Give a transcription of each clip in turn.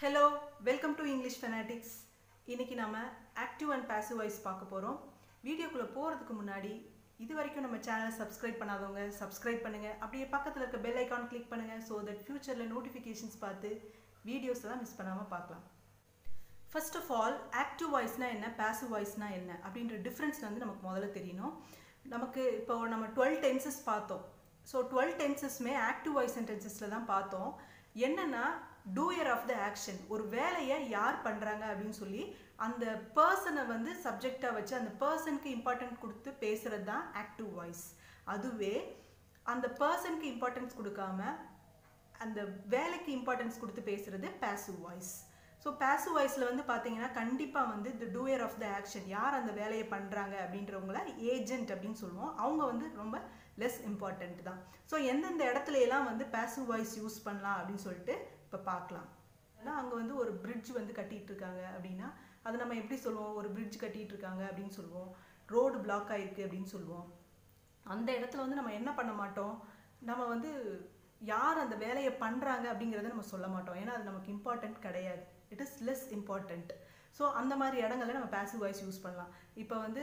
Hello welcome to English fanatics இன்னைக்கு நம்ம active and passive voice பார்க்க போகிறோம் வீடியோக்குள்ளே போகிறதுக்கு முன்னாடி இது வரைக்கும் நம்ம சேனலை சப்ஸ்கிரைப் பண்ணாதவங்க சப்ஸ்கிரைப் பண்ணுங்கள் அப்படியே பக்கத்தில் இருக்க பெல் ஐக்கான் கிளிக் பண்ணுங்கள் ஸோ தட் ஃப்யூச்சரில் நோட்டிஃபிகேஷன்ஸ் பார்த்து வீடியோஸ் எல்லாம் மிஸ் பண்ணாமல் பார்க்கலாம் ஃபர்ஸ்ட் ஆஃப் ஆல் ஆக்டிவ் வாய்ஸ்னா என்ன பாசிவ் வாய்ஸ்னா என்ன அப்படின்ற டிஃப்ரென்ஸ் வந்து நமக்கு முதல்ல தெரியணும் நமக்கு இப்போ நம்ம டுவெல் டென்சஸ் பார்த்தோம் ஸோ டுவெல் டென்சஸ்மே ஆக்டிவ் வாய்ஸ் சென்டென்சஸில் தான் பார்த்தோம் என்னன்னா டூயர் ஆஃப் த ஆக்ஷன் ஒரு வேலையை யார் பண்ணுறாங்க அப்படின்னு சொல்லி அந்த பர்சனை வந்து சப்ஜெக்டாக வச்சு அந்த பர்சனுக்கு இம்பார்ட்டன்ட் கொடுத்து பேசுகிறது தான் ஆக்டிவ் வாய்ஸ் அதுவே அந்த பர்சனுக்கு இம்பார்ட்டன்ஸ் கொடுக்காம அந்த வேலைக்கு இம்பார்ட்டன்ஸ் கொடுத்து பேசுறது பாசிவ் வாய்ஸ் ஸோ பாசிவ் வாய்ஸில் வந்து பார்த்தீங்கன்னா கண்டிப்பாக வந்து the doer of the action யார் அந்த வேலையை பண்ணுறாங்க அப்படின்றவங்கள ஏஜென்ட் அப்படின்னு சொல்லுவோம் அவங்க வந்து ரொம்ப லெஸ் இம்பார்ட்டண்ட் தான் ஸோ எந்தெந்த இடத்துல எல்லாம் வந்து பாசிவ் வாய்ஸ் யூஸ் பண்ணலாம் அப்படின்னு சொல்லிட்டு இப்போ பார்க்கலாம் ஏன்னா அங்கே வந்து ஒரு பிரிட்ஜ் வந்து கட்டிட்டு இருக்காங்க அப்படின்னா அது நம்ம எப்படி சொல்லுவோம் ஒரு பிரிட்ஜ் கட்டிட்டு இருக்காங்க அப்படின்னு சொல்லுவோம் ரோடு பிளாக் ஆயிருக்கு அப்படின்னு சொல்லுவோம் அந்த இடத்துல வந்து நம்ம என்ன பண்ண மாட்டோம் நம்ம வந்து யார் அந்த வேலையை பண்ணுறாங்க அப்படிங்கிறத நம்ம சொல்ல மாட்டோம் ஏன்னா அது நமக்கு இம்பார்ட்டன்ட் கிடையாது it is less important so அந்த மாதிரி இடங்கள்ல நம்ம பாசிவ் வாய்ஸ் யூஸ் பண்ணலாம் இப்போ வந்து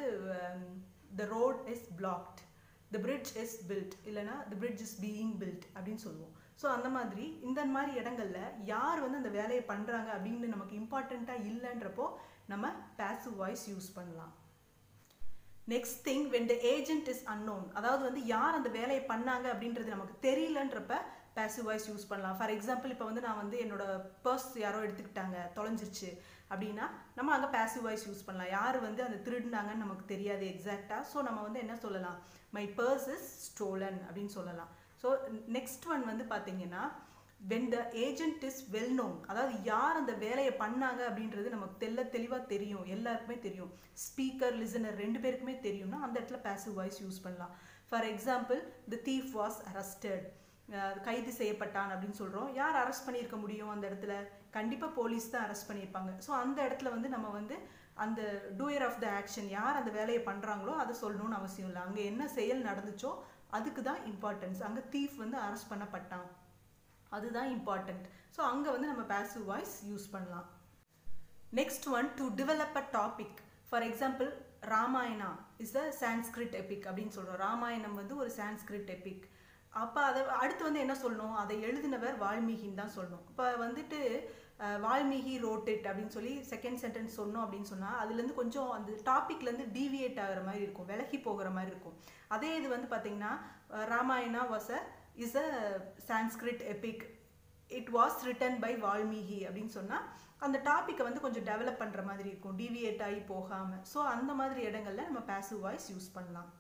the road is blocked the bridge is built இல்லைனா the bridge is being built அப்படின்னு சொல்லுவோம் ஸோ அந்த மாதிரி இந்த மாதிரி இடங்கள்ல யார் வந்து அந்த வேலையை பண்ணுறாங்க அப்படின்னு நமக்கு இம்பார்ட்டண்ட்டாக இல்லைன்றப்போ நம்ம பாசிவ் வாய்ஸ் யூஸ் பண்ணலாம் next thing when the agent is unknown அதாவது வந்து யார் அந்த வேலையை பண்ணாங்க அப்படின்றது நமக்கு தெரியலன்றப்ப பாசிவ் வாய்ஸ் யூஸ் பண்ணலாம் ஃபார் எக்ஸாம்பிள் இப்போ வந்து நான் வந்து என்னோட பர்ஸ் யாரோ எடுத்துக்கிட்டாங்க தொலைஞ்சிருச்சு அப்படின்னா நம்ம அங்கே பாசிவ் வாய்ஸ் யூஸ் பண்ணலாம் யார் வந்து அந்த திருடினாங்கன்னு நமக்கு தெரியாது எக்ஸாக்டாக ஸோ நம்ம வந்து என்ன சொல்லலாம் மை பர்ஸ் இஸ் ஸ்டோலன் அப்படின்னு சொல்லலாம் ஸோ நெக்ஸ்ட் ஒன் வந்து பார்த்தீங்கன்னா when the agent is well known அதாவது யார் அந்த வேலையை பண்ணாங்க அப்படின்றது நமக்கு தெல்ல தெளிவாக தெரியும் எல்லாருக்குமே தெரியும் ஸ்பீக்கர் லிசனர் ரெண்டு பேருக்குமே தெரியும்னா அந்த இடத்துல பாசிவ் வாய்ஸ் யூஸ் பண்ணலாம் for example the thief was arrested கைது செய்யப்பட்டான் அப்படின்னு சொல்கிறோம் யார் அரெஸ்ட் பண்ணியிருக்க முடியும் அந்த இடத்துல கண்டிப்பாக போலீஸ் தான் அரெஸ்ட் பண்ணியிருப்பாங்க ஸோ அந்த இடத்துல வந்து நம்ம வந்து அந்த டூயர் ஆஃப் த ஆக்ஷன் யார் அந்த வேலையை பண்ணுறாங்களோ அதை சொல்லணும்னு அவசியம் இல்லை அங்கே என்ன செயல் நடந்துச்சோ அதுக்கு தான் இம்பார்ட்டன்ஸ் அங்கே தீஃப் வந்து அரெஸ்ட் பண்ணப்பட்டான் அதுதான் இம்பார்ட்டண்ட் ஸோ அங்கே வந்து நம்ம பாசிவ் வாய்ஸ் யூஸ் பண்ணலாம் next one to develop a topic for example Ramayana is a Sanskrit epic அப்படின்னு சொல்கிறோம் ராமாயணம் வந்து ஒரு சான்ஸ்கிரிட் எபிக் அப்போ அதை அடுத்து வந்து என்ன சொல்லணும் அதை எழுதினவர் வால்மீகின்னு தான் சொல்லணும் இப்போ வந்துட்டு வால்மீகி ரோட்டிட் அப்படின்னு சொல்லி செகண்ட் சென்டென்ஸ் சொன்னோம் அப்படின்னு சொன்னால் அதுலேருந்து கொஞ்சம் அந்த டாப்பிக்லேருந்து டீவியேட் ஆகிற மாதிரி இருக்கும் விலகி போகிற மாதிரி இருக்கும் அதே இது வந்து பார்த்திங்கன்னா Ramayana was a is a Sanskrit epic it was written by Valmiki அப்படின்னு சொன்னால் அந்த டாப்பிக்கை வந்து கொஞ்சம் டெவலப் பண்ணுற மாதிரி இருக்கும் டீவியேட் ஆகி போகாமல் ஸோ அந்த மாதிரி இடங்கள்ல நம்ம பாசிவ் வாய்ஸ் யூஸ் பண்ணலாம்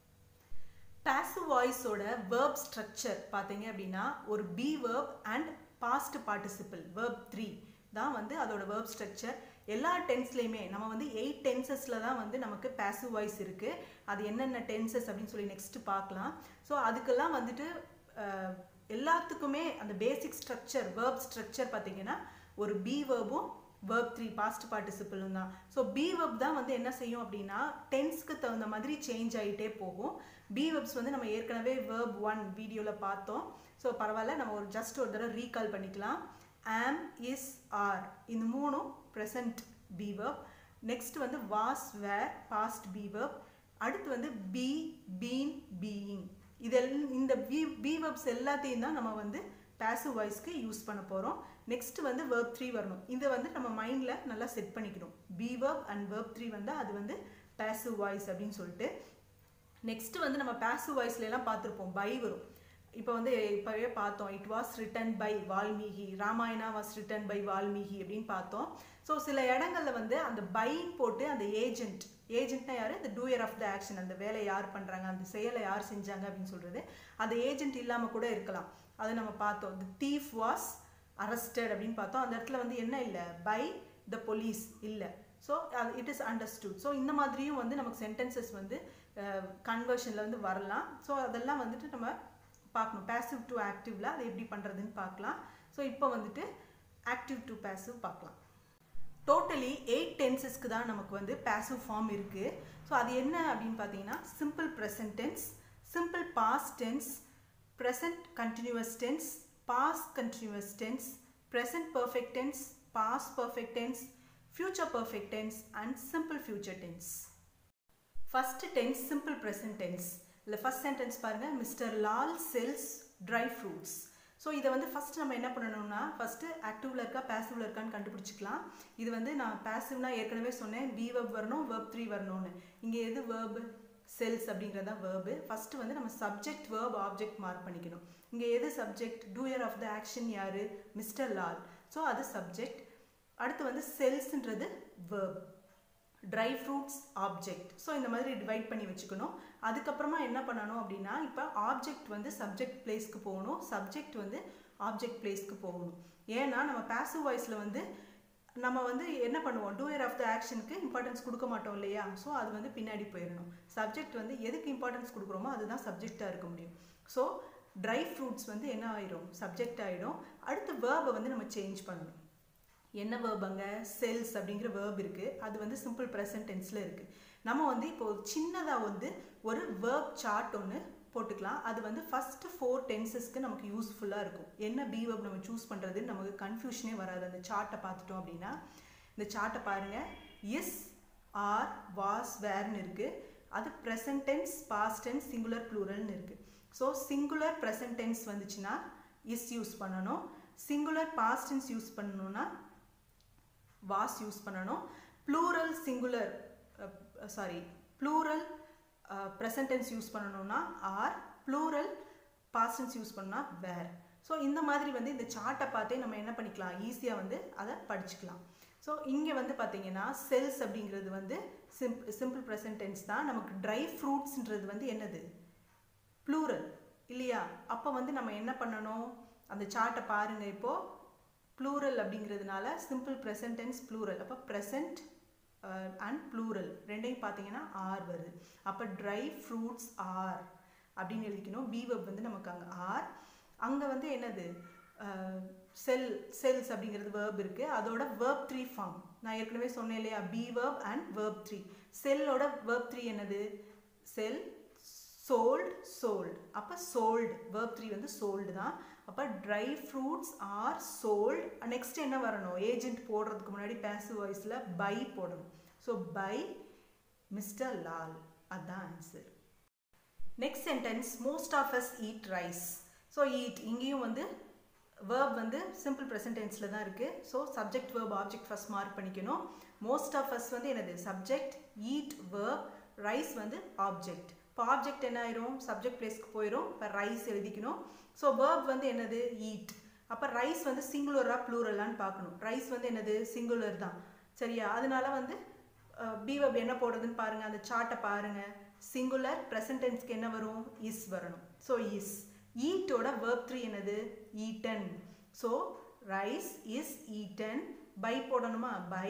பாசிவ் வாய்ஸோட வேர்ப் ஸ்ட்ரக்சர் பார்த்தீங்க அப்படின்னா ஒரு be verb and past participle verb three தான் வந்து அதோட வேர்ப் ஸ்ட்ரக்சர் எல்லா டென்ஸ்லேயுமே நம்ம வந்து எயிட் டென்சஸில் தான் வந்து நமக்கு பாசிவ் வாய்ஸ் இருக்குது அது என்னென்ன டென்சஸ் அப்படின்னு சொல்லி நெக்ஸ்ட் பார்க்கலாம் ஸோ அதுக்கெல்லாம் வந்துட்டு எல்லாத்துக்குமே அந்த பேசிக் ஸ்ட்ரக்சர் வேர்ப் ஸ்ட்ரக்சர் பார்த்தீங்கன்னா ஒரு பி வேர்பும் வேர்ப் த்ரீ பாஸ்ட் பார்ட்டிசிபிளும் தான் ஸோ பி வேர்ப் தான் வந்து என்ன செய்யும் அப்படின்னா டென்ஸ்க்கு தகுந்த மாதிரி சேஞ்ச் ஆகிட்டே போகும் பி வேர்ப்ஸ் வந்து நம்ம ஏற்கனவே வேர்ப் ஒன் வீடியோவில் பார்த்தோம் ஸோ பரவாயில்ல நம்ம ஒரு ஜஸ்ட் ஒரு தடவை ரீகால் பண்ணிக்கலாம் ஆம் இஸ் ஆர் இந்த மூணும் ப்ரெசன்ட் பி வேர்ப் நெக்ஸ்ட் வந்து was were past be verb அடுத்து வந்து பி பீன் பீயிங் இதெல் இந்த பி பி வேர்ப்ஸ் எல்லாத்தையும் தான் நம்ம வந்து பாசிவ் வாய்ஸ்க்கு யூஸ் பண்ண போகிறோம் நெக்ஸ்ட் வந்து வேர்ப் த்ரீ வரணும் இதை வந்து நம்ம மைண்டில் நல்லா செட் பண்ணிக்கணும் be verb and verb three வந்து அது வந்து பாசிவ் வாய்ஸ் அப்படின்னு சொல்லிட்டு நெக்ஸ்ட் வந்து நம்ம பாசிவ் வாய்ஸ்ல எல்லாம் பார்த்துருப்போம் பை வரும் இப்போ வந்து இப்போவே பார்த்தோம் it was written by Valmiki Ramayana was written by Valmiki அப்படின்னு பார்த்தோம் ஸோ சில இடங்கள்ல வந்து அந்த பைன் போட்டு அந்த ஏஜென்ட் ஏஜென்ட்னா யார் இந்த டூயர் ஆஃப் த ஆக்ஷன் அந்த வேலையை யார் பண்ணுறாங்க அந்த செயலை யார் செஞ்சாங்க அப்படின்னு சொல்கிறது அந்த ஏஜென்ட் இல்லாமல் கூட இருக்கலாம் அதை நம்ம பார்த்தோம் தி தீஃப் வாஸ் அரஸ்டட் அப்படின்னு பார்த்தோம் அந்த இடத்துல வந்து என்ன இல்லை பை த போலீஸ் இல்லை ஸோ அது இட் இஸ் அண்டர்ஸ்டுட் ஸோ இந்த மாதிரியும் வந்து நமக்கு சென்டென்சஸ் வந்து கன்வர்ஷனில் வந்து வரலாம் ஸோ அதெல்லாம் வந்துட்டு நம்ம பார்க்கணும் பேசிவ் டு ஆக்டிவ்ல அதை எப்படி பண்ணுறதுன்னு பார்க்கலாம் ஸோ இப்போ வந்துட்டு ஆக்டிவ் டு பேசிவ் பார்க்கலாம் டோட்டலி எயிட் டென்சஸ்க்கு தான் நமக்கு வந்து பேசிவ் ஃபார்ம் இருக்குது ஸோ அது என்ன அப்படின்னு பார்த்தீங்கன்னா simple present tense simple past tense present continuous tense past continuous tense present perfect tense past perfect tense, future perfect tense and simple future tense. First tense simple present tense. இல்லை first sentence பாருங்கள் mister Lal sells dry fruits so இதை வந்து first நம்ம என்ன பண்ணணும்னா first ஆக்டிவில் இருக்கா பேசிவில் இருக்கான்னு கண்டுபிடிச்சிக்கலாம் இது வந்து நான் பேசிவ்னா ஏற்கனவே சொன்னேன் பி வெப் வரணும் வெப் த்ரீ வரணும்னு இங்கே எது வேர்பு செல்ஸ் அப்படிங்கிறது தான் வேர்பு ஃபஸ்ட்டு வந்து நம்ம சப்ஜெக்ட் வேர்ப் ஆப்ஜெக்ட் மார்க் பண்ணிக்கணும் இங்கே எது subject doer of the action யார் மிஸ்டர் லால் ஸோ அது சப்ஜெக்ட் அடுத்து வந்து செல்ஸ்ன்றது verb dry fruits object so இந்த மாதிரி டிவைட் பண்ணி வச்சுக்கணும் அதுக்கப்புறமா என்ன பண்ணணும் அப்படின்னா இப்போ ஆப்ஜெக்ட் வந்து சப்ஜெக்ட் பிளேஸ்க்கு போகணும் சப்ஜெக்ட் வந்து ஆப்ஜெக்ட் பிளேஸ்க்கு போகணும் ஏன்னா நம்ம பேசிவ் வாய்ஸில் வந்து நம்ம வந்து என்ன பண்ணுவோம் டூயர் ஆஃப் த ஆக்ஷனுக்கு இம்பார்ட்டன்ஸ் கொடுக்க மாட்டோம் இல்லையா ஸோ அது வந்து பின்னாடி போயிடணும் சப்ஜெக்ட் வந்து எதுக்கு இம்பார்ட்டன்ஸ் கொடுக்குறோமோ அதுதான் சப்ஜெக்டாக இருக்க முடியும் ஸோ ட்ரை ஃப்ரூட்ஸ் வந்து என்ன ஆயிடும் சப்ஜெக்ட் ஆகிடும் அடுத்து வேர்பை வந்து நம்ம சேஞ்ச் பண்ணணும் என்ன வேர்ப் அங்கே செல்ஸ் அப்படிங்கிற வேர்ப் இருக்குது அது வந்து சிம்பிள் ப்ரெசன்ட் டென்ஸில் இருக்குது நம்ம வந்து இப்போ சின்னதாக வந்து ஒரு வேர்ப் சார்ட் ஒன்று போட்டுக்கலாம் அது வந்து ஃபஸ்ட்டு ஃபோர் டென்சஸ்க்கு நமக்கு யூஸ்ஃபுல்லாக இருக்கும் என்ன பி வேர்ப் நம்ம சூஸ் பண்ணுறதுன்னு நமக்கு கன்ஃபியூஷனே வராது அந்த சார்ட்டை பார்த்துட்டோம் அப்படின்னா இந்த சார்ட்டை பாருங்கள் இஸ் ஆர் வாஸ் வேர்னு இருக்குது அது present tense past tense singular ப்ளூரல்னு இருக்குது ஸோ சிங்குலர் ப்ரெசன்ட் டென்ஸ் வந்துச்சுன்னா இஸ் யூஸ் பண்ணணும் சிங்குலர் பாஸ்ட் டென்ஸ் யூஸ் பண்ணணும்னா வாஸ் யூஸ் பண்ணணும் plural singular sorry plural present tense use பண்ணணும்னா are plural past tense use பண்ணால் வேர் ஸோ இந்த மாதிரி வந்து இந்த சார்ட்டை பார்த்தே நம்ம என்ன பண்ணிக்கலாம் ஈஸியாக வந்து அதை படிச்சுக்கலாம் ஸோ இங்கே வந்து பார்த்தீங்கன்னா செல்ஸ் அப்படிங்கிறது வந்து சிம் சிம்பிள் ப்ரெசன்ட் டென்ஸ் தான் நமக்கு ட்ரை ஃப்ரூட்ஸ்ன்றது வந்து என்னது ப்ளூரல் இல்லையா அப்போ வந்து நம்ம என்ன பண்ணணும் அந்த சார்ட்டை பாருங்கள் இப்போது ப்ளூரல் அப்படிங்கிறதுனால சிம்பிள் ப்ரெசன்ட் டென்ஸ் ப்ளூரல் அப்போ ப்ரெசன்ட் அண்ட் ப்ளூரல் ரெண்டையும் பார்த்தீங்கன்னா ஆர் வருது அப்போ ட்ரை ஃப்ரூட்ஸ் ஆர் அப்படின்னு எழுதிக்கணும் பிவப் வந்து நமக்கு அங்கே ஆர் அங்கே வந்து என்னது செல் செல்ஸ் அப்படிங்கிறது வேர்ப் இருக்குது அதோட வேர்ப் த்ரீ ஃபார்ம் நான் ஏற்கனவே சொன்னேன் இல்லையா be verb and verb three செல்லோட வேர்ப் த்ரீ என்னது செல் சோல்ட் சோல்டு அப்போ சோல்டு வேர்ப் த்ரீ வந்து சோல்டு தான் அப்போ dry fruits are sold next என்ன வரணும் ஏஜென்ட் போடுறதுக்கு முன்னாடி பேசிவ் வாய்ஸில் பை போடணும் ஸோ பை மிஸ்டர் லால் அதுதான் answer next sentence most of us eat rice so eat இங்கேயும் வந்து வேர்ப் வந்து சிம்பிள் ப்ரெசன்ட் டென்ஸில் தான் இருக்குது so subject verb object first mark பண்ணிக்கணும் மோஸ்ட் ஆஃப் அஸ் வந்து என்னது சப்ஜெக்ட் ஈட் வேர்ப் ரைஸ் வந்து ஆப்ஜெக்ட் இப்போ ஆப்ஜெக்ட் என்ன ஆயிரும் சப்ஜெக்ட் பிளேஸ்க்கு போயிடும் இப்போ ரைஸ் எழுதிக்கணும் ஸோ வேர்ப் வந்து என்னது ஈட் அப்போ ரைஸ் வந்து சிங்குலராக ப்ளூரலான்னு பார்க்கணும் ரைஸ் வந்து என்னது சிங்குலர் தான் சரியா அதனால வந்து பிவப் என்ன போடுறதுன்னு பாருங்கள் அந்த சார்ட்டை பாருங்கள் சிங்குலர் ப்ரெசன்ட் டென்ஸ்க்கு என்ன வரும் இஸ் வரணும் ஸோ இஸ் ஈட்டோட வேர்ப் த்ரீ என்னது eaten so rice is eaten by போடணுமா by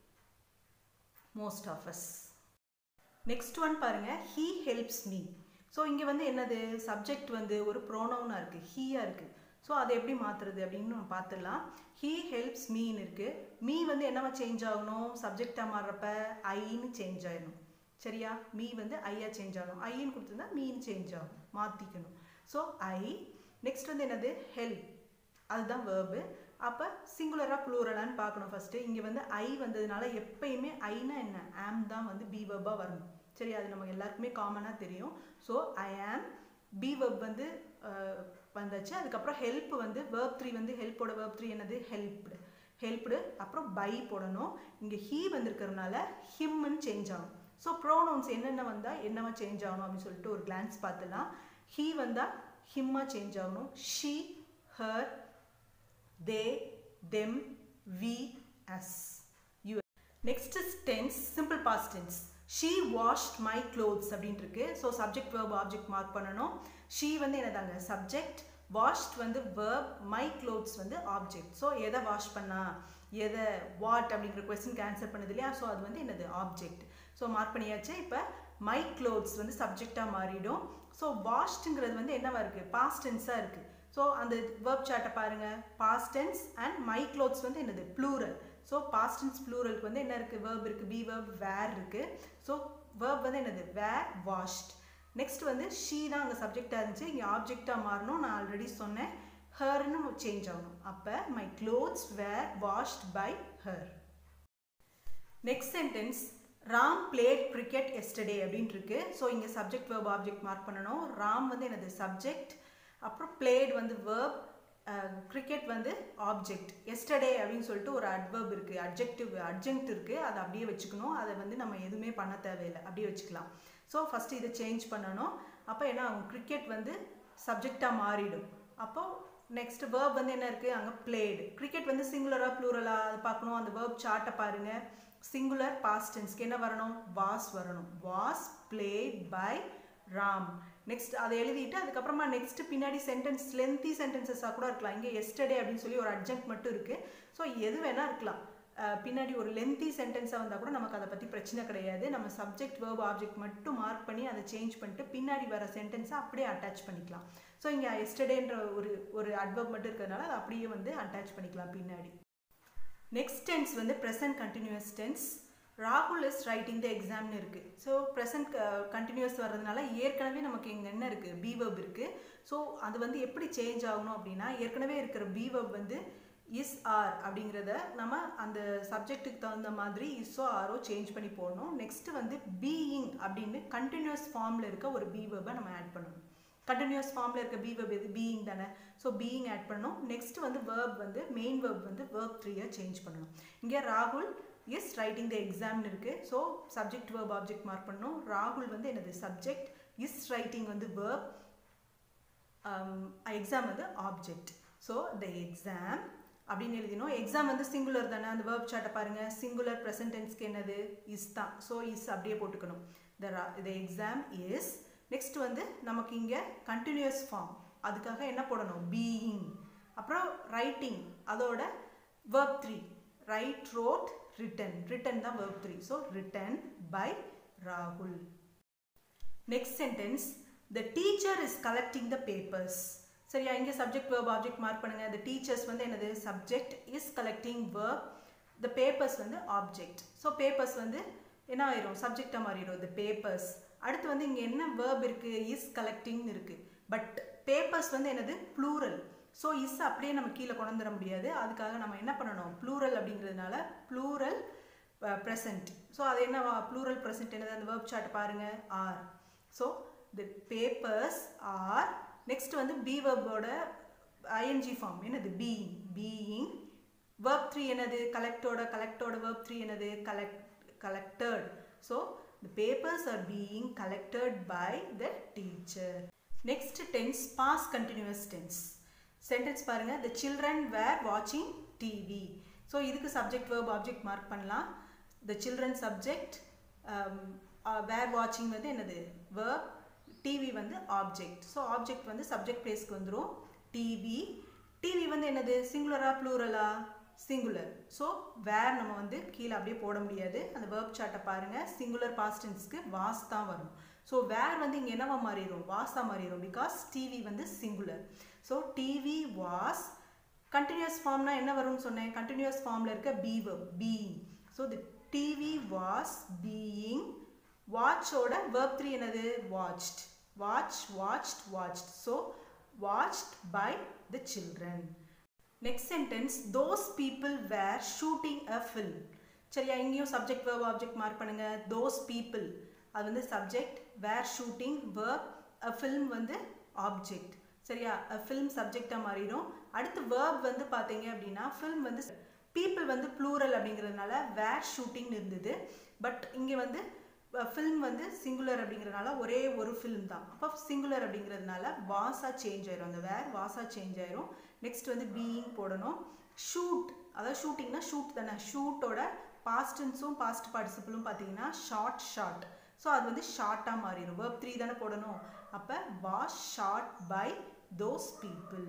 most of us next one பாருங்க ஹீ ஹெல்ப்ஸ் மீ ஸோ இங்கே வந்து என்னது சப்ஜெக்ட் வந்து ஒரு ப்ரோனவுனாக இருக்குது ஹீயாக இருக்குது ஸோ அதை எப்படி மாற்றுறது அப்படின்னு நம்ம பார்த்துடலாம் ஹீ ஹெல்ப்ஸ் மீன்னு இருக்குது மீ வந்து என்னவா சேஞ்ச் ஆகணும் சப்ஜெக்டாக மாறுறப்ப ஐன்னு சேஞ்ச் ஆகிடும் சரியா மீ வந்து ஐயா சேஞ்ச் ஆகணும் ஐன்னு கொடுத்துருந்தா மீன் சேஞ்ச் ஆகும் மாற்றிக்கணும் ஸோ ஐ நெக்ஸ்ட் வந்து என்னது ஹெல்ப் அதுதான் வேர்பு அப்போ சிங்குலராக ப்ளூரலான்னு பார்க்கணும் ஃபஸ்ட்டு இங்கே வந்து ஐ வந்ததுனால எப்பயுமே ஐனா என்ன ஆம் தான் வந்து பி வெர்பாக வரணும் சரி அது நமக்கு எல்லாருக்குமே காமனாக தெரியும் ஸோ ஐ ஆம் பி வெர்ப் வந்து வந்தாச்சு அதுக்கப்புறம் ஹெல்ப் வந்து வேர்ப் த்ரீ வந்து ஹெல்ப்போட வேர்ப் த்ரீ என்னது ஹெல்ப்டு ஹெல்ப்டு அப்புறம் பை போடணும் இங்கே ஹீ வந்திருக்கிறதுனால ஹிம்னு சேஞ்ச் ஆகும் ஸோ ப்ரோனவுன்ஸ் என்னென்ன வந்தால் என்னவா சேஞ்ச் ஆகணும் அப்படின்னு சொல்லிட்டு ஒரு கிளான்ஸ் பார்த்துலாம் ஹீ வந்தால் ஹிம்மா சேஞ்ச் ஆகணும் she her they them we us you next tense simple past tense she washed my clothes அப்படின்ட்டு இருக்கு so subject verb object mark பண்ணணும் ஷீ வந்து என்னதாங்க சப்ஜெக்ட் வாஷ்ட் வந்து வேர்ப் மை க்ளோத்ஸ் வந்து ஆப்ஜெக்ட் ஸோ எதை வாஷ் பண்ணா எதை வாட் அப்படிங்கிற கொஸ்டினுக்கு ஆன்சர் பண்ணுது இல்லையா ஸோ அது வந்து என்னது ஆப்ஜெக்ட் ஸோ மார்க் பண்ணியாச்சு இப்போ மை க்ளோத்ஸ் வந்து சப்ஜெக்டாக மாறிடும் ஸோ வாஷ்டுங்கிறது வந்து என்னவா இருக்குது பாஸ்ட் டென்ஸாக இருக்குது ஸோ அந்த வேர்ப் சார்ட்டை பாருங்கள் past tense and my clothes வந்து என்னது ப்ளூரல் ஸோ பாஸ்ட் டென்ஸ் ப்ளூரலுக்கு வந்து என்ன இருக்குது வேர்ப் இருக்குது பி வேர்ப் வேர் இருக்குது ஸோ வேர்ப் வந்து என்னது வேர் வாஷ்ட் நெக்ஸ்ட் வந்து ஷீ தான் அங்கே சப்ஜெக்டாக இருந்துச்சு இங்கே ஆப்ஜெக்டாக மாறணும் நான் ஆல்ரெடி சொன்னேன் ஹர்னு சேஞ்ச் ஆகணும் அப்போ my clothes were washed by her next sentence Ram played cricket yesterday அப்படின்னு இருக்கு ஸோ இங்கே சப்ஜெக்ட் வேர்ப் ஆப்ஜெக்ட் மார்க் பண்ணணும் ராம் வந்து எனது சப்ஜெக்ட் அப்புறம் பிளேட் வந்து வேர்ப் கிரிக்கெட் வந்து ஆப்ஜெக்ட் எஸ்டர்டே அப்படின்னு சொல்லிட்டு ஒரு அட்வர்ப் இருக்குது அட்ஜெக்டிவ் அட்ஜெக்ட் இருக்குது அதை அப்படியே வச்சுக்கணும் அதை வந்து நம்ம எதுவுமே பண்ண தேவையில்லை அப்படியே வச்சுக்கலாம் ஸோ ஃபஸ்ட்டு இதை சேஞ்ச் பண்ணணும் அப்போ என்ன ஆகும் கிரிக்கெட் வந்து சப்ஜெக்டாக மாறிடும் அப்போ நெக்ஸ்ட் வேர்ப் வந்து என்ன இருக்குது அங்கே பிளேடு கிரிக்கெட் வந்து சிங்குலராக ப்ளூரலாக அது பார்க்கணும் அந்த வேர்ப் சார்ட்டை பாருங்கள் சிங்குலர் பாஸ்ட் டென்ஸ்க்கு என்ன வரணும் வாஸ் வரணும் was played by Ram next அதை எழுதிட்டு அதுக்கப்புறமா நெக்ஸ்ட் பின்னாடி சென்டென்ஸ் லென்த்தி சென்டென்சஸாக கூட இருக்கலாம் இங்கே எஸ்டர்டே அப்படின்னு சொல்லி ஒரு அர்ஜென்ட் மட்டும் இருக்குது ஸோ எது வேணால் இருக்கலாம் பின்னாடி ஒரு லென்த்தி சென்டென்ஸாக வந்தால் கூட நமக்கு அதை பற்றி பிரச்சனை கிடையாது நம்ம சப்ஜெக்ட் வேர்ப் ஆப்ஜெக்ட் மட்டும் மார்க் பண்ணி அதை சேஞ்ச் பண்ணிட்டு பின்னாடி வர சென்டென்ஸை அப்படியே அட்டாச் பண்ணிக்கலாம் ஸோ இங்கே எஸ்டர்டேன்ற ஒரு ஒரு அட்வர்ப் மட்டும் இருக்கிறதுனால அதை அப்படியே வந்து அட்டாச் பண்ணிக்கலாம் பின்னாடி நெக்ஸ்ட் டென்ஸ் வந்து ப்ரெசன்ட் கண்டினியூஸ் டென்ஸ் ராகுல் இஸ் ரைட்டிங் த எக்ஸாம்னு இருக்குது ஸோ ப்ரெசன்ட் கண்டினியூஸ் வர்றதுனால ஏற்கனவே நமக்கு இங்கே என்ன இருக்குது பிவர்ப் இருக்குது ஸோ அது வந்து எப்படி சேஞ்ச் ஆகணும் அப்படின்னா ஏற்கனவே இருக்கிற பிவர்ப் வந்து இஸ் ஆர் அப்படிங்கிறத நம்ம அந்த சப்ஜெக்ட்டுக்கு தகுந்த மாதிரி இஸ்ஸோ ஆரோ சேஞ்ச் பண்ணி போடணும் நெக்ஸ்ட் வந்து பீயிங் அப்படின்னு கண்டினியூஸ் ஃபார்மில் இருக்க ஒரு பிவர்பை நம்ம ஆட் பண்ணணும் கண்டினியூஸ் ஃபார்மில் இருக்க பிவர்ப் எது பீயிங் தானே ஸோ பீயிங் ஆட் பண்ணணும் நெக்ஸ்ட் வந்து வேர்ப் வந்து மெயின் வேர்ப் வந்து வேர்ப் த்ரீயை சேஞ்ச் பண்ணணும் இங்கே ராகுல் இஸ் ரைட்டிங் த எக்ஸாம்னு இருக்குது so subject verb object mark பண்ணணும் ராகுல் வந்து எனது சப்ஜெக்ட் இஸ் ரைட்டிங் வந்து வேர்ப் எக்ஸாம் வந்து ஆப்ஜெக்ட் ஸோ த எக்ஸாம் அப்படின்னு எழுதினோம் எக்ஸாம் வந்து சிங்குலர் தானே அந்த வேர்ப் சார்ட்டை பாருங்கள் சிங்குலர் ப்ரெசன்ட் டென்ஸ்க்கு என்னது இஸ் தான் ஸோ இஸ் அப்படியே போட்டுக்கணும் the the exam is next வந்து நமக்கு இங்கே கண்டினியூஸ் ஃபார்ம் அதுக்காக என்ன போடணும் பீயிங் அப்புறம் ரைட்டிங் அதோட verb three write wrote written written தான் verb three so written by ராகுல் next sentence the teacher is collecting the papers சரியா இங்கே சப்ஜெக்ட் வேர்ப் ஆப்ஜெக்ட் மார்க் பண்ணுங்க த டீச்சர்ஸ் வந்து என்னது subject is collecting verb the papers வந்து object so papers வந்து என்ன ஆயிரும் சப்ஜெக்டாக மாறிடும் த பேப்பர்ஸ் அடுத்து வந்து இங்கே என்ன வேர்ப் இருக்குது இஸ் கலெக்டிங்னு இருக்குது பட் பேப்பர்ஸ் வந்து என்னது ப்ளூரல் ஸோ இஸ் அப்படியே நம்ம கீழே கொண்டு வந்துட முடியாது அதுக்காக நம்ம என்ன பண்ணணும் ப்ளூரல் அப்படிங்கிறதுனால ப்ளூரல் ப்ரெசன்ட் ஸோ அது என்ன ப்ளூரல் ப்ரெசன்ட் என்னது அந்த வேர்ப் சார்ட் பாருங்கள் are so the papers are next வந்து பி வேர்போட ஐஎன்ஜி ஃபார்ம் என்னது பீயிங் பீயிங் வேர்ப் த்ரீ என்னது கலெக்டோட கலெக்டோட வேர்ப் த்ரீ என்னது collect collected so the papers are being collected by the teacher next tense past continuous tense sentence பாருங்க the children were watching TV so இதுக்கு subject verb object mark பண்ணலாம் the children subject um, uh, were watching வந்து என்னது verb TV வந்து object so object வந்து subject placeக்கு வந்துரும் TV TV வந்து என்னது சிங்குலரா ப்ளூரலா சிங்குலர் ஸோ வேர் நம்ம வந்து கீழே அப்படியே போட முடியாது அந்த வேர்ப் சார்ட்டை பாருங்கள் சிங்குலர் பாஸ்டன்ஸ்க்கு வாஸ் தான் வரும் ஸோ வேர் வந்து இங்கே என்னவா மாறிடும் வாஸாக மாறிடும் பிகாஸ் டிவி வந்து singular so TV was continuous ஃபார்ம்னா என்ன வரும்னு சொன்னேன் கண்டினியூஸ் ஃபார்மில் இருக்க be verb being so the TV was being வாட்சோட வேர்ப் த்ரீ என்னது watched watch watched watched so watched by the children next sentence those people were shooting a film சரியா இங்கேயும் சப்ஜெக்ட் வேர்ப் ஆப்ஜெக்ட் மார்க் பண்ணுங்க those people அது வந்து subject were shooting verb a film வந்து object சரியா a film சப்ஜெக்டாக மாறிடும் அடுத்து verb வந்து பார்த்தீங்க அப்படின்னா ஃபில்ம் வந்து பீப்புள் வந்து ப்ளூரல் அப்படிங்கிறதுனால வேர் ஷூட்டிங்னு இருந்தது பட் இங்கே வந்து ஃபில்ம் வந்து சிங்குலர் அப்படிங்கிறதுனால ஒரே ஒரு ஃபில்ம் தான் அப்போ சிங்குலர் அப்படிங்கிறதுனால வாஸாக சேஞ்ச் ஆயிரும் அந்த வேர் வாஸாக சேஞ்ச் ஆயிரும் நெக்ஸ்ட் வந்து பீயிங் போடணும் ஷூட் அதாவது ஷூட்டிங்னா ஷூட் தானே ஷூட்டோட பாஸ்டன்ஸும் பாஸ்ட் பார்ட்டிசிபிளும் பார்த்தீங்கன்னா ஷார்ட் ஷார்ட் ஸோ அது வந்து ஷார்ட்டாக மாறிடும் வேர்ப் த்ரீ தானே போடணும் அப்போ was shot by those people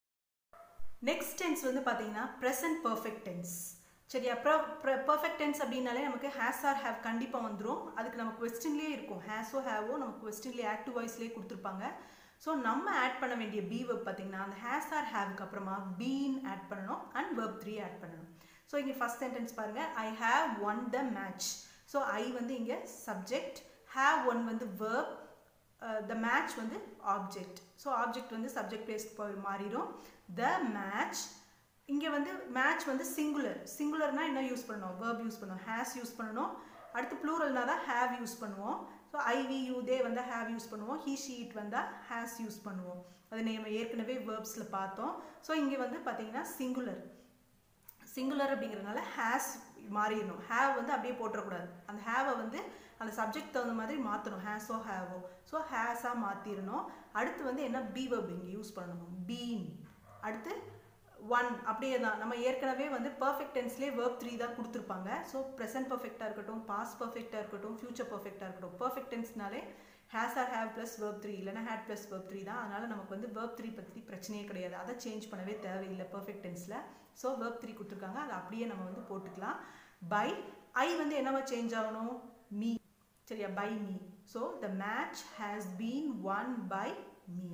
next tense வந்து பார்த்தீங்கன்னா ப்ரெசன்ட் பர்ஃபெக்ட் டென்ஸ் சரி அப்புறம் பர்ஃபெக்ட் டென்ஸ் அப்படின்னாலே நமக்கு ஹேஸ் ஆர் ஹேவ் கண்டிப்பாக வந்துடும் அதுக்கு நம்ம கொஸ்டின்லேயே இருக்கும் ஹேஸோ ஹேவோ நமக்கு கொஸ்டின்லேயே ஆக்டிவ் வாய்ஸ்லேயே கொடுத்துருப்பாங்க ஸோ நம்ம ஆட் பண்ண வேண்டிய பி வெப் பார்த்தீங்கன்னா அந்த ஹேஸ் ஆர் ஹேவுக்கு அப்புறமா பீன் ஆட் பண்ணணும் அண்ட் வெப் த்ரீ ஆட் பண்ணணும் ஸோ இங்கே ஃபஸ்ட் சென்டென்ஸ் பாருங்கள் I have won the match so I வந்து இங்கே சப்ஜெக்ட் ஹேவ் ஒன் வந்து வேர்ப் த மேட்ச் வந்து ஆப்ஜெக்ட் ஸோ ஆப்ஜெக்ட் வந்து சப்ஜெக்ட் பிளேஸ்க்கு போய் மாறிடும் த மேட்ச் இங்கே வந்து மேட்ச் வந்து சிங்குலர் சிங்குலர்னால் என்ன யூஸ் பண்ணணும் வேர்ப் யூஸ் பண்ணணும் ஹேஸ் யூஸ் பண்ணணும் அடுத்து ப்ளூரல்னா தான் ஹேவ் யூஸ் பண்ணுவோம் ஸோ ஐவி யூ தே வந்து ஹேவ் யூஸ் பண்ணுவோம் ஹீ ஷீ இட் வந்தால் ஹேஸ் யூஸ் பண்ணுவோம் அது நம்ம ஏற்கனவே வேர்ப்ஸில் பார்த்தோம் ஸோ இங்கே வந்து பார்த்தீங்கன்னா சிங்குலர் சிங்குலர் அப்படிங்கிறதுனால ஹேஸ் மாறிடணும் ஹேவ் வந்து அப்படியே போட்டுறக்கூடாது அந்த ஹேவை வந்து அந்த சப்ஜெக்ட் தகுந்த மாதிரி மாற்றணும் ஹேஸோ ஹேவோ ஸோ ஹேஸாக மாற்றிடணும் அடுத்து வந்து என்ன பி வேர்ப் இங்கே யூஸ் பண்ணணும் பீன் அடுத்து ஒன் அப்படியே தான் நம்ம ஏற்கனவே வந்து பர்ஃபெக்ட் டென்ஸ்லேயே வேர்ப் த்ரீ தான் கொடுத்துருப்பாங்க ஸோ ப்ரெசன்ட் பர்ஃபெக்டாக இருக்கட்டும் பாஸ்ட் பர்ஃபெக்டாக இருக்கட்டும் ஃபியூச்சர் பர்ஃபெக்டாக இருக்கட்டும் பர்ஃபெக்ட் டென்ஸ்னாலே has or have plus verb three இல்லைனா ஹேட் ப்ளஸ் வேர்ப் த்ரீ தான் அதனால் நமக்கு வந்து வேர்ப் த்ரீ பற்றி பிரச்சனையே கிடையாது அதை சேஞ்ச் பண்ணவே தேவையில்லை பர்ஃபெக்ட் டென்ஸில் ஸோ வேர்ப் த்ரீ கொடுத்துருக்காங்க அதை அப்படியே நம்ம வந்து போட்டுக்கலாம் பை ஐ வந்து என்னவா சேஞ்ச் ஆகணும் மீ சரியா by me so the match has been won by me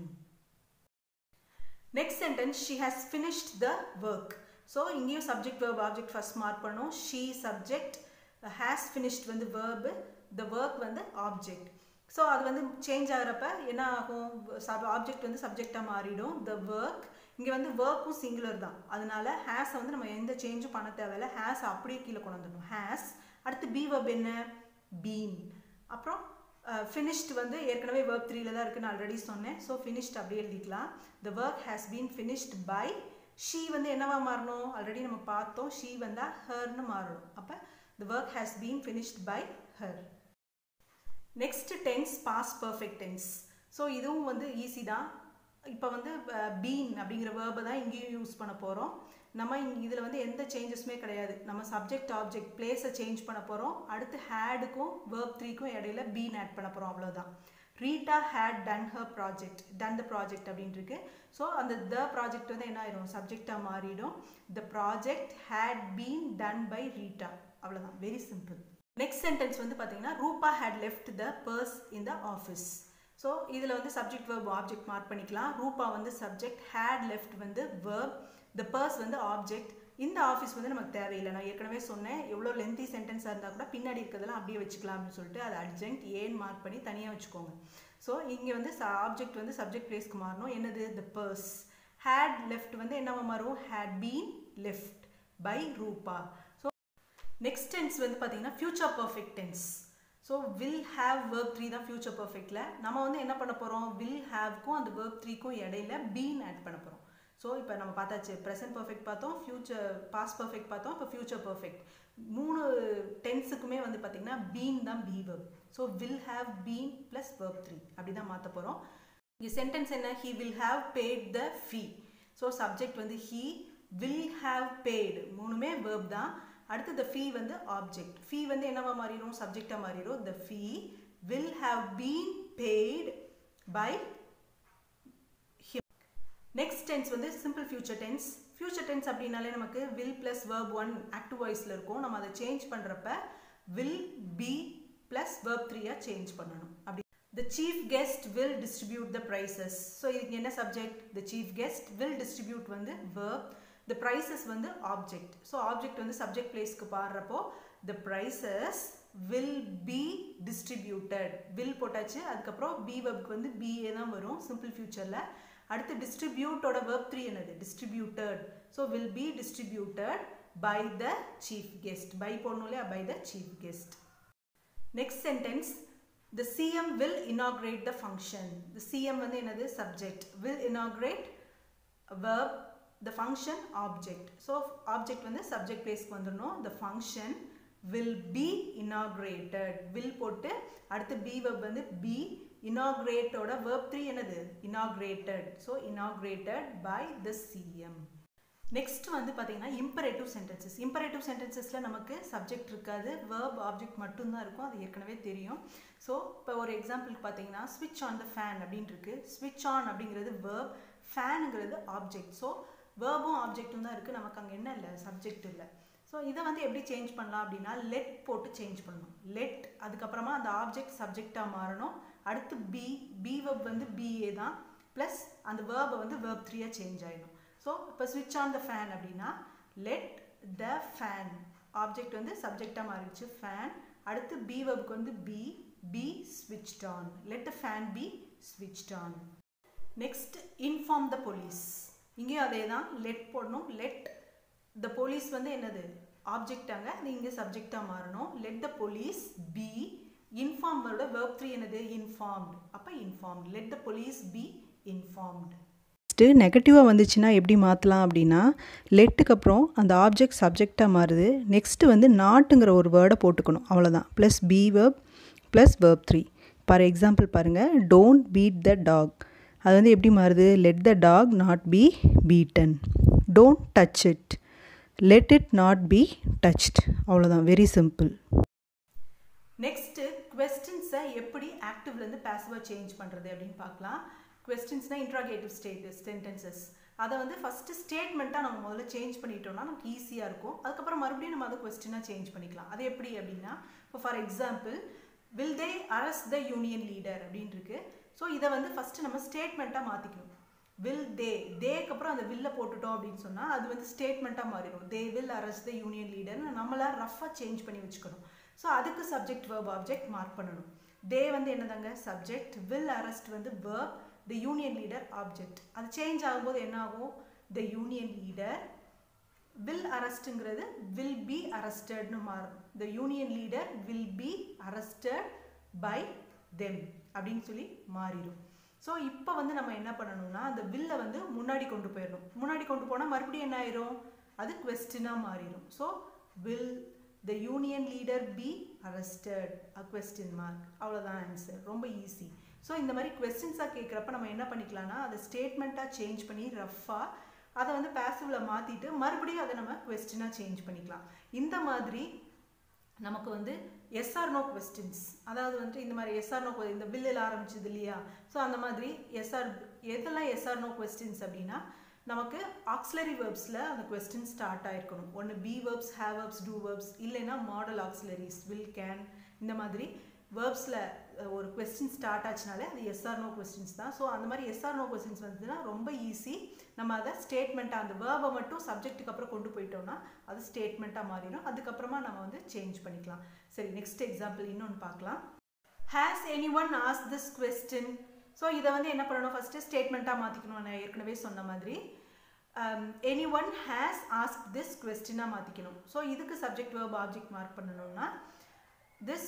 next sentence she has finished the work so இங்கேயும் subject verb object first mark பண்ணும் ஷீ சப்ஜெக்ட் ஹேஸ் ஃபினிஷ்ட் வந்து வேர்பு த ஒர்க் வந்து object so அது வந்து change ஆகிறப்ப என்ன ஆகும் sub object வந்து சப்ஜெக்டாக மாறிடும் த ஒர்க் இங்கே வந்து ஒர்க்கும் சிங்குலர் தான் அதனால ஹேஸை வந்து நம்ம எந்த சேஞ்சும் பண்ண தேவையில்ல ஹேஸ் அப்படியே கீழே கொண்டு வந்துடணும் ஹேஸ் அடுத்து பி வெப் என்ன பீன் அப்புறம் ஃபினிஷ்ட் வந்து ஏற்கனவே ஒர்க் த்ரீல தான் இருக்குன்னு ஆல்ரெடி சொன்னேன் ஸோ ஃபினிஷ்ட் அப்படியே எழுதிக்கலாம் the work has been finished by she வந்து என்னவா மாறணும் ஆல்ரெடி நம்ம பார்த்தோம் ஷீ வந்தால் ஹர்னு மாறணும் அப்போ the work has been finished by her next tense past perfect tense so இதுவும் வந்து ஈஸி தான் இப்போ வந்து பீன் அப்படிங்கிற வேர்பை தான் இங்கேயும் யூஸ் பண்ண போகிறோம் நம்ம இங்கே இதில் வந்து எந்த சேஞ்சஸுமே கிடையாது நம்ம சப்ஜெக்ட் ஆப்ஜெக்ட் பிளேஸை சேஞ்ச் பண்ண போகிறோம் அடுத்து ஹேடுக்கும் வேர்ப் த்ரீக்கும் இடையில பீன் ஆட் பண்ண போகிறோம் அவ்வளோதான் Rita had done her project done the project அப்படின்ட்டு இருக்கு ஸோ அந்த த ப்ராஜெக்ட் வந்து என்ன ஆயிரும் சப்ஜெக்டாக மாறிடும் the project had been done by Rita அவ்வளோதான் வெரி சிம்பிள் நெக்ஸ்ட் சென்டென்ஸ் வந்து பார்த்தீங்கன்னா Rupa had left the purse in the office so இதில் வந்து சப்ஜெக்ட் வேர்ப் ஆப்ஜெக்ட் மார்க் பண்ணிக்கலாம் ரூபா வந்து சப்ஜெக்ட் ஹேட் லெஃப்ட் வந்து வேர்ப் த பர்ஸ் வந்து ஆப்ஜெக்ட் இந்த ஆஃபீஸ் வந்து நமக்கு தேவையில்லை நான் ஏற்கனவே சொன்னேன் எவ்வளோ லென்த்தி சென்டென்ஸாக இருந்தால் கூட பின்னாடி இருக்கிறதெல்லாம் அப்படியே வச்சுக்கலாம் அப்படின்னு சொல்லிட்டு அது அர்ஜென்ட் ஏன் மார்க் பண்ணி தனியாக வச்சுக்கோங்க ஸோ இங்கே வந்து ஆப்ஜெக்ட் வந்து சப்ஜெக்ட் பிளேஸ்க்கு மாறணும் என்னது த பர்ஸ் ஹேட் லெஃப்ட் வந்து என்னவா மாறும் had been left by Rupa so next tense வந்து பார்த்தீங்கன்னா future perfect tense so will have verb three தான் ஃபியூச்சர் பர்ஃபெக்டில் நம்ம வந்து என்ன பண்ண போகிறோம் வில் ஹேவ்க்கும் அந்த வேர்ப் த்ரீக்கும் இடையில பீன் ஆட் பண்ண போகிறோம் ஸோ இப்போ நம்ம பார்த்தாச்சு ப்ரெசன்ட் பர்ஃபெக்ட் பார்த்தோம் ஃபியூச்சர் பாஸ்ட் பர்ஃபெக்ட் பார்த்தோம் இப்போ ஃபியூச்சர் பர்ஃபெக்ட் மூணு டென்ஸுக்குமே வந்து பார்த்திங்கன்னா பீன் தான் be verb so will have been plus verb three அப்படி தான் மாற்ற போகிறோம் இங்கே சென்டென்ஸ் என்ன he will have paid the fee so subject வந்து ஹீ வில் ஹாவ் பேடு மூணுமே வேர்ப் தான் அடுத்து த ஃபீ வந்து ஆப்ஜெக்ட் ஃபீ வந்து என்னவா மாறிடும் சப்ஜெக்டாக மாறிடும் the fee will have been paid by next tense வந்து simple future tense future tense அப்படின்னாலே நமக்கு will plus verb one active வாய்ஸில் இருக்கும் நம்ம அதை சேஞ்ச் பண்ணுறப்ப வில் பி ப்ளஸ் வேர்ப் த்ரீயாக சேஞ்ச் பண்ணணும் அப்படி the chief guest will distribute the prizes so இதுக்கு என்ன subject the chief guest will distribute வந்து வேர்ப் த ப்ரைசஸ் வந்து ஆப்ஜெக்ட் ஸோ ஆப்ஜெக்ட் வந்து சப்ஜெக்ட் பிளேஸ்க்கு பாடுறப்போ the prices will be distributed will போட்டாச்சு அதுக்கப்புறம் பி வெப்க்கு வந்து பிஏ தான் வரும் சிம்பிள் ஃபியூச்சரில் அடுத்து டிஸ்ட்ரிபியூட்டோட வெப் த்ரீ என்னது distributed so will be distributed by the chief guest by போடணும் இல்லையா by the chief guest next sentence the CM will inaugurate the function the CM வந்து என்னது subject will inaugurate verb the function object so object வந்து subject placeக்கு வந்துடணும் the function will be inaugurated will போட்டு அடுத்து be verb வந்து be inaugurate ஓட verb 3 என்னது inaugurated so inaugurated by the CM next வந்து பார்த்தீங்கன்னா இம்பரேட்டிவ் சென்டென்சஸ் இம்பரேட்டிவ் சென்டென்சஸில் நமக்கு சப்ஜெக்ட் இருக்காது வேர்ப் ஆப்ஜெக்ட் மட்டும்தான் இருக்கும் அது ஏற்கனவே தெரியும் ஸோ இப்போ ஒரு எக்ஸாம்பிளுக்கு பார்த்தீங்கன்னா ஸ்விட்ச் ஆன் த ஃபேன் அப்படின்னு இருக்கு ஸ்விட்ச் ஆன் அப்படிங்கிறது வேர்ப் ஃபேனுங்கிறது ஆப்ஜெக்ட் ஸோ வேர்பும் ஆப்ஜெக்ட்டும் தான் இருக்குது நமக்கு அங்கே என்ன இல்லை சப்ஜெக்ட் இல்லை ஸோ இதை வந்து எப்படி சேஞ்ச் பண்ணலாம் அப்படின்னா லெட் போட்டு சேஞ்ச் பண்ணணும் லெட் அதுக்கப்புறமா அந்த ஆப்ஜெக்ட் சப்ஜெக்டாக மாறணும் அடுத்து பி பி வெப் வந்து பிஏ தான் ப்ளஸ் அந்த வேர்பை வந்து வேர்ப் த்ரீயாக சேஞ்ச் ஆகிடும் ஸோ இப்போ ஸ்விட்ச் ஆன் த ஃபேன் அப்படின்னா லெட் த ஃபேன் ஆப்ஜெக்ட் வந்து சப்ஜெக்டாக மாறிடுச்சு ஃபேன் அடுத்து பி வெப்க்கு வந்து be be switched on let the fan be switched on next inform the police இங்கேயும் அதே தான் let போடணும் let the police வந்து என்னது ஆப்ஜெக்டாங்க அது இங்கே சப்ஜெக்டாக மாறணும் let the police be இன்ஃபார்மோட verb த்ரீ என்னது informed அப்போ informed let the police be informed next நெகட்டிவாக வந்துச்சுன்னா எப்படி மாற்றலாம் அப்படின்னா லெட்டுக்கு அப்புறம் அந்த ஆப்ஜெக்ட் சப்ஜெக்டாக மாறுது நெக்ஸ்ட்டு வந்து நாட்டுங்கிற ஒரு வேர்டை போட்டுக்கணும் அவ்வளோதான் plus be verb plus verb three for example பாருங்கள் டோன்ட் பீட் த டாக் அது வந்து எப்படி மாறுது let the dog not be beaten don't touch it let it not be touched அவ்வளோதான் வெரி சிம்பிள் நெக்ஸ்ட்டு கொஸ்டின்ஸை எப்படி ஆக்டிவ்லேருந்து பேசிவாக சேஞ்ச் பண்ணுறது அப்படின்னு பார்க்கலாம் கொஸ்டின்ஸ்னால் இன்ட்ராகேட்டிவ் ஸ்டேட்டஸ் சென்டென்சஸ் அதை வந்து ஃபஸ்ட்டு ஸ்டேட்மெண்ட்டாக நம்ம முதல்ல சேஞ்ச் பண்ணிட்டோம்னா நமக்கு ஈஸியாக இருக்கும் அதுக்கப்புறம் மறுபடியும் நம்ம அதை கொஸ்டினாக சேஞ்ச் பண்ணிக்கலாம் அது எப்படி அப்படின்னா இப்போ for example will they arrest the union leader அப்படின்னு இருக்கு ஸோ இதை வந்து ஃபஸ்ட்டு நம்ம ஸ்டேட்மெண்ட்டாக மாற்றிக்கணும் வில் தே தேக்கு அப்புறம் அந்த வில்ல போட்டுட்டோம் அப்படின்னு சொன்னால் அது வந்து ஸ்டேட்மெண்ட்டாக மாறிடும் they will arrest the union லீடர்னு நம்மளா ரஃபாக சேஞ்ச் பண்ணி வச்சுக்கணும் ஸோ அதுக்கு சப்ஜெக்ட் வேர்ப் ஆப்ஜெக்ட் மார்க் பண்ணணும் தே வந்து என்னதாங்க சப்ஜெக்ட் வில் அரஸ்ட் வந்து verb the union leader object அது சேஞ்ச் ஆகும்போது என்ன ஆகும் த யூனியன் லீடர் வில் அரஸ்ட்டுங்கிறது வில் பி அரஸ்டட்னு மாறும் the union leader will be arrested by them அப்படின்னு சொல்லி மாறிடும் ஸோ இப்போ வந்து நம்ம என்ன பண்ணணும்னா அந்த வில்லை வந்து முன்னாடி கொண்டு போயிடணும் முன்னாடி கொண்டு போனால் மறுபடியும் என்ன ஆயிரும் அது கொஸ்டினாக மாறிடும் so will the union leader be arrested a question mark அவ்வளோதான் ஆன்சர் ரொம்ப ஈஸி ஸோ இந்த மாதிரி கொஸ்டின்ஸாக கேட்குறப்ப நம்ம என்ன பண்ணிக்கலாம்னா அதை ஸ்டேட்மெண்ட்டாக சேஞ்ச் பண்ணி ரஃப்பாக அதை வந்து பேசிவில் மாற்றிட்டு மறுபடியும் அதை நம்ம கொஸ்டினாக சேஞ்ச் பண்ணிக்கலாம் இந்த மாதிரி நமக்கு வந்து எஸ்ஆர் நோ கொஸ்டின்ஸ் அதாவது வந்துட்டு இந்த மாதிரி எஸ்ஆர் நோ இந்த பில்லில் ஆரம்பிச்சது இல்லையா ஸோ அந்த மாதிரி எஸ்ஆர் எதெல்லாம் எஸ்ஆர் நோ கொஸ்டின்ஸ் அப்படின்னா நமக்கு ஆக்சிலரி வேர்ப்ஸில் அந்த கொஸ்டின் ஸ்டார்ட் ஆயிருக்கணும் ஒன்று be verbs have verbs do verbs இல்லைன்னா மாடல் ஆக்சிலரிஸ் வில் கேன் இந்த மாதிரி வேர்ப்ஸில் ஒரு கொஸ்டின் ஸ்டார்ட் ஆச்சுனாலே அது எஸ்ஆர் நோ கொஸ்டின்ஸ் தான் ஸோ அந்த மாதிரி எஸ்ஆர் நோ கொஸ்டின்ஸ் வந்ததுன்னா ரொம்ப ஈஸி நம்ம அதை ஸ்டேட்மெண்ட்டாக அந்த வேர்பை மட்டும் சப்ஜெக்ட்டுக்கு அப்புறம் கொண்டு போயிட்டோம்னா அது ஸ்டேட்மெண்ட்டாக மாறிடும் அதுக்கப்புறமா நம்ம வந்து சேஞ்ச் பண்ணிக்கலாம் சரி நெக்ஸ்ட் எக்ஸாம்பிள் இன்னொன்று பார்க்கலாம் ஹேஸ் எனி ஒன் ஆஸ் திஸ் கொஸ்டின் ஸோ இதை வந்து என்ன பண்ணணும் ஃபஸ்ட்டு ஸ்டேட்மெண்ட்டாக மாற்றிக்கணும் நான் ஏற்கனவே சொன்ன மாதிரி any one has ask this கொஸ்டினாக மாற்றிக்கணும் ஸோ இதுக்கு சப்ஜெக்ட் வேர்ப் ஆப்ஜெக்ட் மார்க் பண்ணணும்னா திஸ்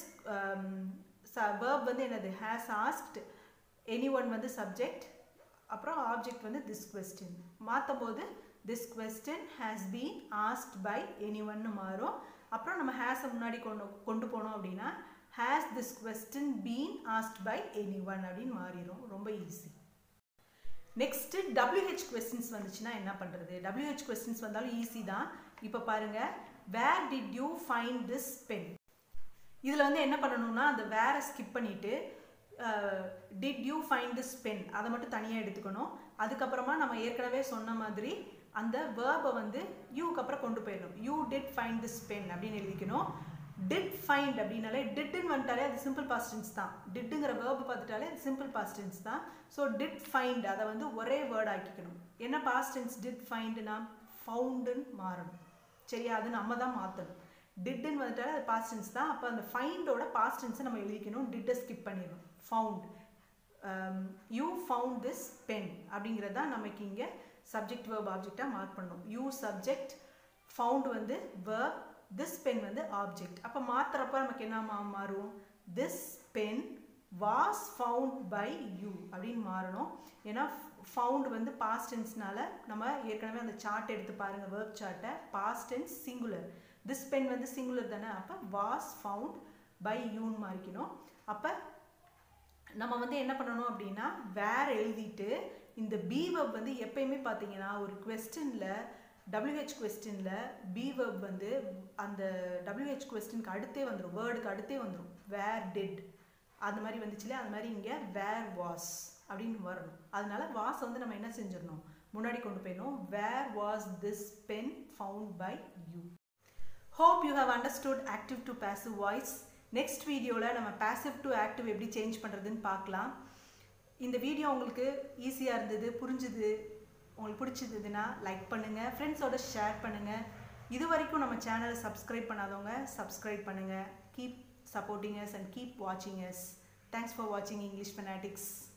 வேர்ப் வந்து என்னது ஹேஸ் ஆஸ்க்ட் எனி ஒன் வந்து சப்ஜெக்ட் அப்புறம் ஆப்ஜெக்ட் வந்து திஸ் கொஸ்டின் மாற்றும் போது this question has been asked by any ஒன்னு மாறும் அப்புறம் நம்ம ஹேஸை முன்னாடி கொண்டு கொண்டு போனோம் அப்படின்னா has this question been asked by any one அப்படின்னு மாறிடும் ரொம்ப ஈஸி நெக்ஸ்ட்டு டபிள்யூஹெச் கொஸ்டின்ஸ் வந்துச்சுன்னா என்ன பண்ணுறது டபிள்யூஹெச் கொஸ்டின்ஸ் வந்தாலும் ஈஸி தான் இப்போ பாருங்கள் where did you find this pen இதில் வந்து என்ன பண்ணணும்னா அந்த வேரை ஸ்கிப் பண்ணிவிட்டு did you find this pen அதை மட்டும் தனியாக எடுத்துக்கணும் அதுக்கப்புறமா நம்ம ஏற்கனவே சொன்ன மாதிரி அந்த வேர்பை வந்து யூக்கு அப்புறம் கொண்டு போயிடணும் you did find this pen அப்படின்னு எழுதிக்கணும் டிட் ஃபைண்ட் அப்படின்னாலே டிட்டுன்னு வந்துட்டாலே அது சிம்பிள் பாஸ்டன்ஸ் தான் டிட்டுங்கிற வேர்பு பார்த்துட்டாலே அது சிம்பிள் பாஸ்டன்ஸ் தான் ஸோ டிட் ஃபைண்ட் அதை வந்து ஒரே வேர்ட் ஆக்கிக்கணும் என்ன பாஸ்டன்ஸ் டிட் ஃபைண்டுனா ஃபவுண்டுன்னு மாறணும் சரியா அது நம்ம தான் மாற்றணும் டிட்டுன்னு வந்துட்டாலே அது பாஸ்டன்ஸ் தான் அப்போ அந்த ஃபைண்டோட பாஸ்டன்ஸை நம்ம எழுதிக்கணும் டிட்டை ஸ்கிப் பண்ணிடணும் found you found this pen அப்படிங்கிறது தான் நமக்கு இங்கே சப்ஜெக்ட் வேர்ப் ஆப்ஜெக்டாக மார்க் பண்ணணும் யூ சப்ஜெக்ட் ஃபவுண்ட் வந்து வேர்ப் திஸ் பென் வந்து ஆப்ஜெக்ட் அப்போ மாற்றுறப்ப நமக்கு என்ன மாறும் this pen was found by you அப்படின்னு மாறணும் ஏன்னா ஃபவுண்ட் வந்து பாஸ்ட் டென்ஸ்னால நம்ம ஏற்கனவே அந்த சார்ட் எடுத்து பாருங்கள் வேர்ப் சார்ட்டை past tense singular this pen வந்து சிங்குலர் தானே அப்போ வாஸ் ஃபவுண்ட் பை யூன்னு மாறிக்கணும் அப்போ நம்ம வந்து என்ன பண்ணணும் அப்படின்னா வேர் எழுதிட்டு இந்த பி வெப் வந்து எப்பயுமே பார்த்தீங்கன்னா ஒரு கொஸ்டினில் டபிள்யூஹெச் கொஸ்டினில் பி வெப் வந்து அந்த டபிள்யூஹெச் கொஸ்டினுக்கு அடுத்தே வந்துடும் வேர்டுக்கு அடுத்தே வந்துடும் வேர் டிட் அந்த மாதிரி வந்துச்சுல அது மாதிரி இங்கே வேர் வாஸ் அப்படின்னு வரணும் அதனால வாஸ் வந்து நம்ம என்ன செஞ்சிடணும் முன்னாடி கொண்டு போயிடணும் where was this pen found by you hope you have understood active to passive voice next வீடியோவில் நம்ம பேசிவ் டு ஆக்டிவ் எப்படி சேஞ்ச் பண்ணுறதுன்னு பார்க்கலாம் இந்த வீடியோ உங்களுக்கு ஈஸியாக இருந்தது புரிஞ்சுது உங்களுக்கு பிடிச்சிருந்ததுன்னா லைக் பண்ணுங்கள் ஃப்ரெண்ட்ஸோட ஷேர் பண்ணுங்கள் இது வரைக்கும் நம்ம சேனலை சப்ஸ்கிரைப் பண்ணாதவங்க சப்ஸ்கிரைப் பண்ணுங்கள் keep supporting us and keep watching us. Thanks for watching English Fanatics.